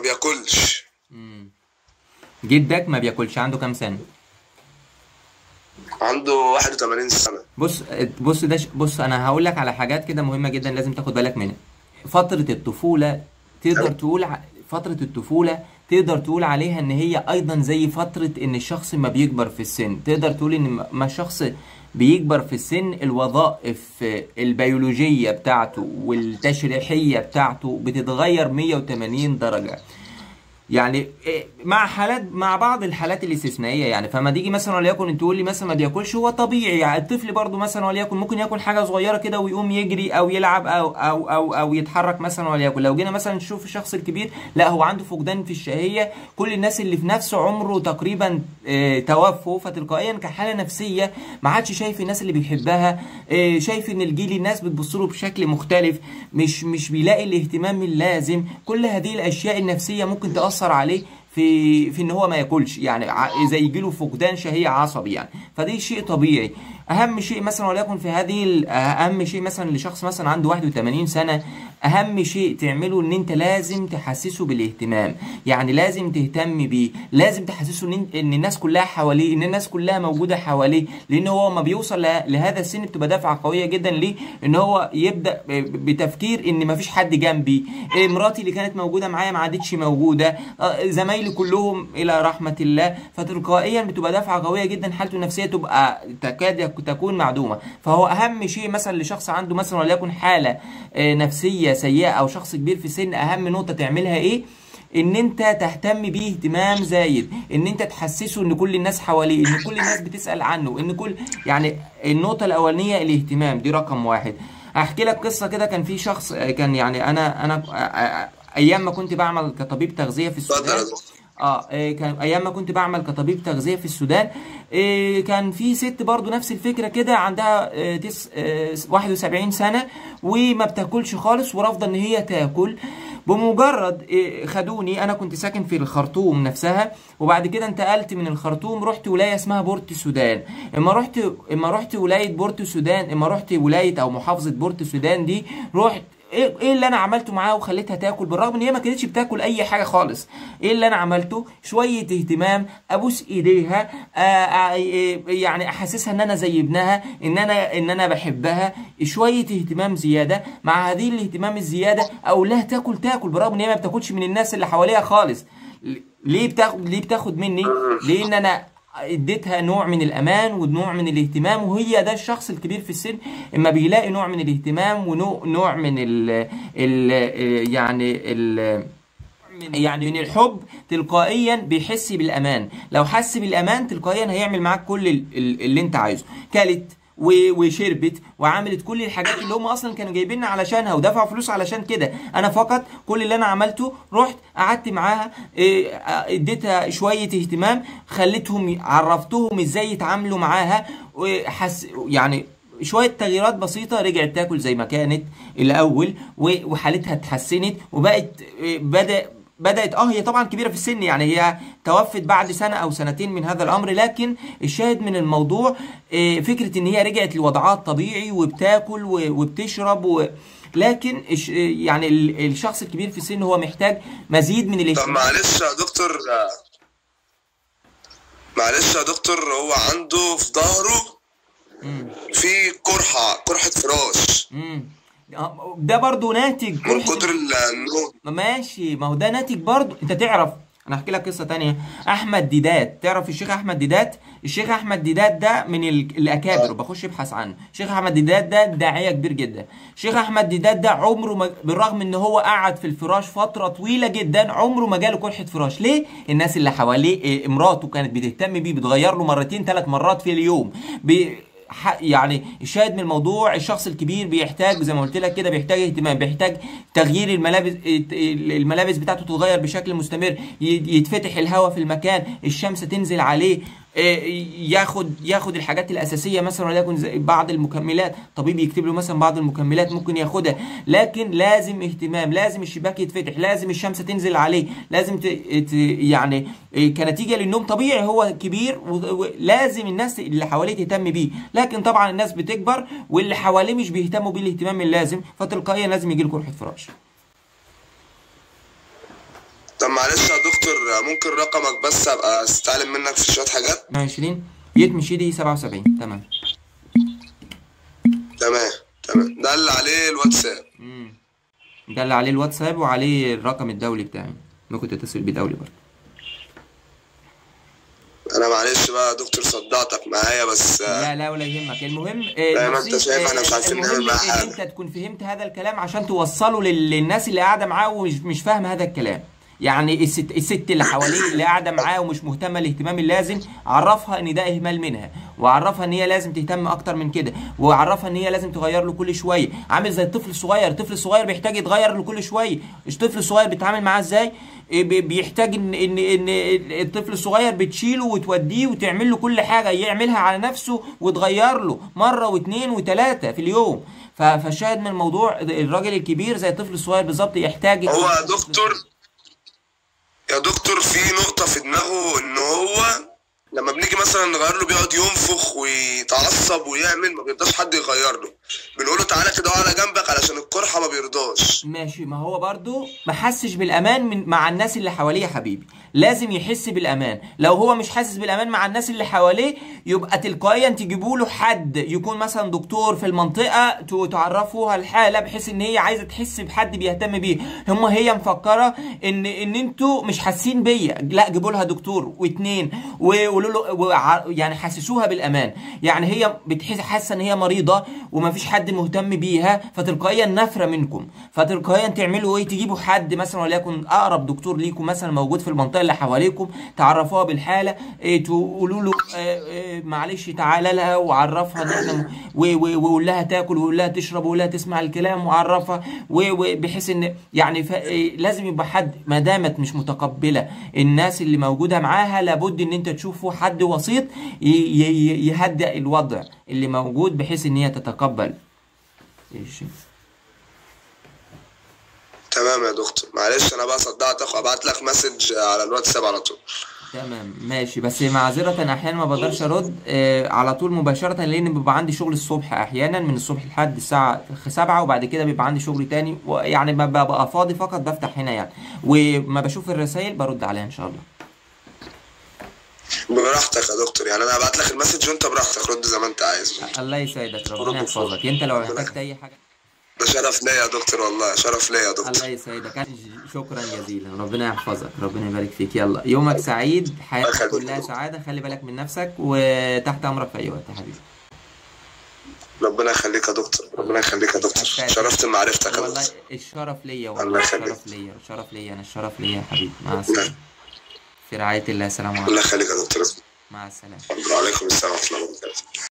بياكلش جدك ما بياكلش عنده كام سنه عنده 81 سنة بص بص ده ش- بص انا هقول لك على حاجات كده مهمه جدا لازم تاخد بالك منها فتره الطفوله تقدر تقول ع- فتره الطفوله تقدر تقول عليها ان هي ايضا زي فتره ان الشخص ما بيكبر في السن تقدر تقول ان م- ما الشخص بيكبر في السن الوظائف البيولوجيه بتاعته والتشريحيه بتاعته بتتغير 180 درجه يعني إيه، مع حالات مع بعض الحالات الاستثنائيه يعني فما تيجي مثلا وليكن انت تقول لي مثلا ما بياكلش هو طبيعي يعني الطفل برضو مثلا وليكن ممكن ياكل حاجه صغيره كده ويقوم يجري او يلعب او او او او يتحرك مثلا وليكن لو جينا مثلا نشوف الشخص الكبير لا هو عنده فقدان في الشهيه كل الناس اللي في نفس عمره تقريبا آه، توفوا فتلقائيا كحاله نفسيه ما عادش شايف الناس اللي بيحبها آه، شايف ان الجيل الناس بتبص له بشكل مختلف مش مش بيلاقي الاهتمام اللازم كل هذه الاشياء النفسيه ممكن تاثر عليه في في ان هو ما ياكلش يعني ع- زي يجيله فقدان شهيه عصبي يعني فدي شيء طبيعي اهم شيء مثلا وليكن في هذه ال- اهم شيء مثلا لشخص مثلا عنده 81 سنه اهم شيء تعمله ان انت لازم تحسسه بالاهتمام يعني لازم تهتم بيه لازم تحسسه ان إن- ان الناس كلها حواليه ان الناس كلها موجوده حواليه لان هو ما بيوصل له- لهذا السن بتبقى دفعه قويه جدا ليه ان هو يبدا ب- بتفكير ان ما فيش حد جنبي إيه، مراتي اللي كانت موجوده معايا ما عادتش موجوده آه، زمايلي كلهم الى رحمه الله فتلقائيا بتبقى دفعه قويه جدا حالته النفسيه تبقى تكاد تكون معدومه فهو اهم شيء مثلا لشخص عنده مثلا وليكن حاله آه، نفسيه سيئه او شخص كبير في السن اهم نقطه تعملها ايه ان انت تهتم بيه اهتمام زايد ان انت تحسسه ان كل الناس حواليه ان كل الناس بتسأل عنه ان كل يعني النقطة الاولانية الاهتمام دي رقم واحد احكي لك قصة كده كان في شخص آه، كان يعني انا انا آه، آه، ايام ما كنت بعمل كطبيب تغذية في اتفضل السودان يا دكتور اه إيه، كان ايام ما كنت بعمل كطبيب تغذيه في السودان إيه، كان في ست برضو نفس الفكره كده عندها إيه، تس إيه، 71 سنه وما بتاكلش خالص ورافضه ان هي تاكل بمجرد إيه، خدوني انا كنت ساكن في الخرطوم نفسها وبعد كده انتقلت من الخرطوم رحت ولايه اسمها بورت السودان اما رحت اما رحت ولايه بورت السودان اما رحت ولايه او محافظه بورت السودان دي رحت ايه ايه اللي انا عملته معاها وخليتها تاكل بالرغم ان هي ما كانتش بتاكل اي حاجه خالص ايه اللي انا عملته شويه اهتمام ابوس ايديها آه آه إيه، يعني احسسها ان انا زي ابنها ان انا ان انا بحبها شويه اهتمام زياده مع هذه الاهتمام الزياده اقول لها تاكل تاكل بالرغم ان هي ما بتاكلش من الناس اللي حواليها خالص ليه بتاخد ليه بتاخد مني لان انا اديتها نوع من الامان ونوع من الاهتمام وهي ده الشخص الكبير في السن اما بيلاقي نوع من الاهتمام ونوع نوع من ال ال يعني ال يعني من الحب تلقائيا بيحس بالامان لو حس بالامان تلقائيا هيعمل معاك كل ال- ال- اللي انت عايزه كلت و- وشربت وعملت كل الحاجات اللي هم اصلا كانوا جايبيننا علشانها ودفعوا فلوس علشان كده انا فقط كل اللي انا عملته رحت قعدت معاها إيه، اديتها شويه اهتمام خليتهم عرفتهم ازاي يتعاملوا معاها وحس يعني شويه تغييرات بسيطه رجعت تاكل زي ما كانت الاول و- وحالتها اتحسنت وبقت إيه، بدا بدأت اه هي طبعا كبيرة في السن يعني هي توفت بعد سنة أو سنتين من هذا الأمر لكن الشاهد من الموضوع آه، فكرة إن هي رجعت لوضعها الطبيعي وبتاكل و- وبتشرب و... لكن الش- يعني ال- الشخص الكبير في السن هو محتاج مزيد من طب الاهتمام معلش يا دكتور معلش يا دكتور هو عنده في ظهره في قرحة قرحة فراش مم. آه، ده برضو ناتج من قرحة كتر النوم ماشي ما هو ده ناتج برضه انت تعرف انا احكي لك قصه تانية احمد ديدات تعرف الشيخ احمد ديدات الشيخ احمد ديدات ده من ال- الاكابر بخش ابحث عنه الشيخ احمد ديدات ده داعيه كبير جدا الشيخ احمد ديدات ده عمره ما بالرغم ان هو قعد في الفراش فتره طويله جدا عمره ما جاله قرحه فراش ليه الناس اللي حواليه إيه، مراته كانت بتهتم بيه بتغير له مرتين ثلاث مرات في اليوم بي ح- يعني الشاهد من الموضوع الشخص الكبير بيحتاج زي ما قلت لك كده بيحتاج اهتمام بيحتاج تغيير الملابس الملابس بتاعته تتغير بشكل مستمر ي- يتفتح الهواء في المكان الشمس تنزل عليه إيه، ياخد ياخد الحاجات الاساسيه مثلا وليكن زي بعض المكملات طبيب يكتب له مثلا بعض المكملات ممكن ياخدها لكن لازم اهتمام لازم الشباك يتفتح لازم الشمس تنزل عليه لازم ت... ت... يعني إيه، كنتيجه للنوم طبيعي هو كبير و- ولازم الناس اللي حواليه تهتم بيه لكن طبعا الناس بتكبر واللي حواليه مش بيهتموا بيه الاهتمام اللازم فتلقائيا لازم يجي له قرحه فراش طب طب معلش يا دكتور ممكن رقمك بس ابقى استعلم منك في شويه حاجات 20 يتمشي دي 77 تمام تمام تمام ده اللي عليه الواتساب امم ده اللي عليه الواتساب وعليه الرقم الدولي بتاعي ممكن تتصل بيه دولي برضه انا معلش بقى يا دكتور صدعتك معايا بس آه، لا لا ولا يهمك المهم آه، زي ما انت الوظيف- شايف احنا آه، مش عارفين المهم نعمل معاه ان حاجة. انت تكون فهمت هذا الكلام عشان توصله لل- للناس اللي قاعده معاه ومش مش فاهم هذا الكلام يعني الست الست اللي حواليه اللي قاعده معاه ومش مهتمه الاهتمام اللازم عرفها ان ده اهمال منها وعرفها ان هي لازم تهتم اكتر من كده وعرفها ان هي لازم تغير له كل شويه عامل زي الطفل الصغير الطفل الصغير بيحتاج يتغير له كل شويه الطفل الصغير بيتعامل معاه ازاي إيه بي- بيحتاج ان ان ان الطفل الصغير بتشيله وتوديه وتعمل له كل حاجه يعملها على نفسه وتغير له مره واثنين وثلاثه في اليوم ف- فالشاهد من الموضوع الراجل الكبير زي الطفل الصغير بالظبط يحتاج هو يا دكتور يا دكتور في نقطة في دماغه إن هو لما بنيجي مثلا نغير له بيقعد ينفخ ويتعصب ويعمل ما بيرضاش حد يغير له بنقول له تعالى كده اقعد على جنبك علشان القرحة ما بيرضاش ماشي ما هو برضو ما حسش بالامان من مع الناس اللي حواليه يا حبيبي لازم يحس بالامان لو هو مش حاسس بالامان مع الناس اللي حواليه يبقى تلقائيا تجيبوا له حد يكون مثلا دكتور في المنطقه ت- تعرفوها الحاله بحيث ان هي عايزه تحس بحد بيهتم بيه هم هي مفكره ان ان انتوا مش حاسين بيا لا جيبوا لها دكتور واثنين وقولوا له وع- يعني حسسوها بالامان يعني هي بتحس حاسه ان هي مريضه ومفيش حد مهتم بيها فتلقائيا نفره منكم فتلقائيا تعملوا ايه تجيبوا حد مثلا وليكن اقرب دكتور ليكم مثلا موجود في المنطقه اللي حواليكم تعرفوها بالحاله إيه تقولوا له آه، آه، معلش تعالى لها وعرفها ان احنا م- و- و- وقول لها تاكل وقول لها تشرب وقول لها تسمع الكلام وعرفها و- وبحيث ان يعني ف- إيه، لازم يبقى حد ما دامت مش متقبله الناس اللي موجوده معاها لابد ان انت تشوفوا حد وسيط ي- ي- يهدئ الوضع اللي موجود بحيث ان هي تتقبل إيش؟ تمام يا دكتور معلش انا بقى صدعتك وابعت لك مسج على الواتساب على طول تمام ماشي بس معذرة احيانا ما بقدرش ارد آه على طول مباشرة لان بيبقى عندي شغل الصبح احيانا من الصبح لحد الساعة سبعة وبعد كده بيبقى عندي شغل تاني يعني ما ببقى فاضي فقط بفتح هنا يعني وما بشوف الرسائل برد عليها ان شاء الله براحتك يا دكتور يعني انا هبعت لك المسج وانت براحتك رد زي ما انت عايز الله يسعدك ربنا يحفظك انت لو احتجت اي حاجة ده شرف ليا يا دكتور والله شرف ليا يا دكتور الله يسعدك شكرا جزيلا ربنا يحفظك ربنا يبارك فيك يلا يومك سعيد حياتك يخليك. كلها سعادة خلي بالك من نفسك وتحت امرك في اي وقت يا حبيبي ربنا يخليك يا دكتور ربنا يخليك يا دكتور أستاذ. شرفت بمعرفتك يا والله دكتور الشرف ليا الله والله يخليك. الشرف ليا الشرف ليا انا الشرف ليا يا حبيبي مع السلامة في رعاية الله السلام عليكم الله يخليك يا دكتور مع السلامة وعليكم السلام ورحمه الله وبركاته